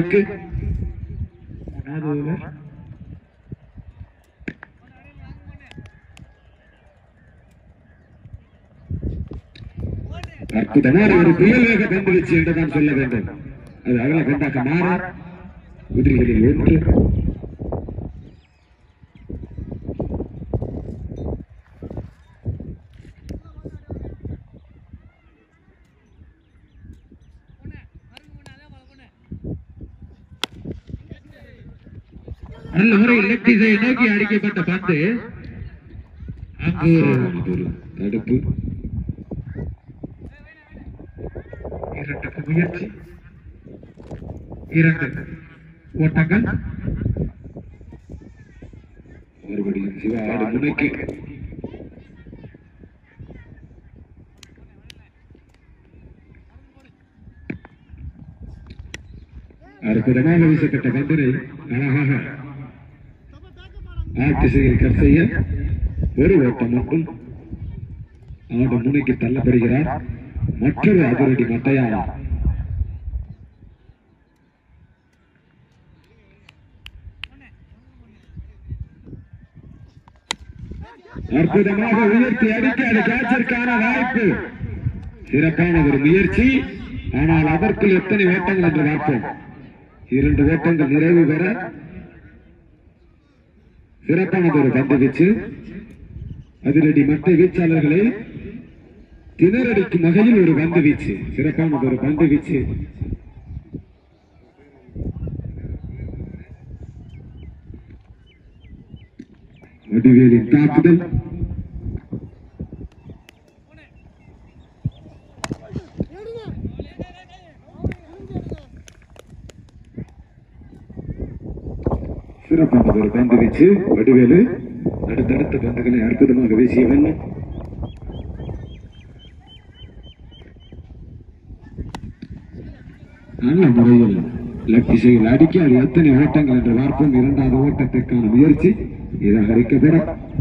ஓவருக்கு மூணாவது ஓவர் அற்புதமான ஒரு புயல் வேக பந்து வீச்சு என்றுதான் சொல்ல வேண்டும் அது அகல பந்தாக்க மாற குதிரைகளில் ஒன்று நல்ல முறையில் லெக் திசையை நோக்கி அடிக்கப்பட்ட பந்து அங்கு ஒரு தடுப்பு இரண்டுக்கு முயற்சி இரண்டு ஓட்டங்கள் மறுபடியும் சிவா ஆடு முனைக்கு அற்புதமாக வீசப்பட்ட பந்தினை அழகாக ஆட்சிசையில் கட் செய்ய ஒரு ஓட்டம் மட்டும் ஆடு முனைக்கு தள்ளப்படுகிறார் மற்றொரு அதிரடி மட்டையாளம் அற்புதமாக உயர்த்தி அடிக்க அது கேட்சிற்கான வாய்ப்பு சிறப்பான ஒரு முயற்சி ஆனால் அதற்குள் எத்தனை ஓட்டங்கள் என்று பார்ப்போம் இரண்டு ஓட்டங்கள் நிறைவு பெற சிறப்பானது ஒரு பந்து வீச்சு அதிரடி மற்ற வீச்சாளர்களை திணறடிக்கும் வகையில் ஒரு பந்து வீச்சு சிறப்பானது ஒரு பந்து வீச்சு வடிவேலின் தாக்குதல் சிறப்பான ஒரு பந்து வீச்சு வடிவேலு அடுத்தடுத்த பந்துகளை அற்புதமாக வீசிய வண்ணம் நல்ல முறையில் லெக் திசையில் அடிக்க அது எத்தனை ஓட்டங்கள் என்று பார்ப்போம் இரண்டாவது ஓட்டத்திற்கான முயற்சி நிராகரிக்கப்பட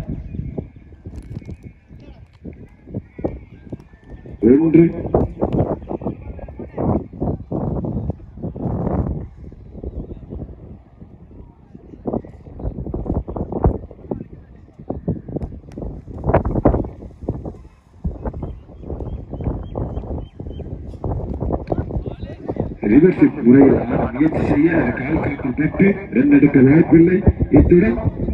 ஒன்று ரிவர்ஷிப் முறையில் ஆட முயற்சி செய்ய அது கால் காட்டில் பெற்று ரன் எடுக்க வாய்ப்பில்லை இத்துடன்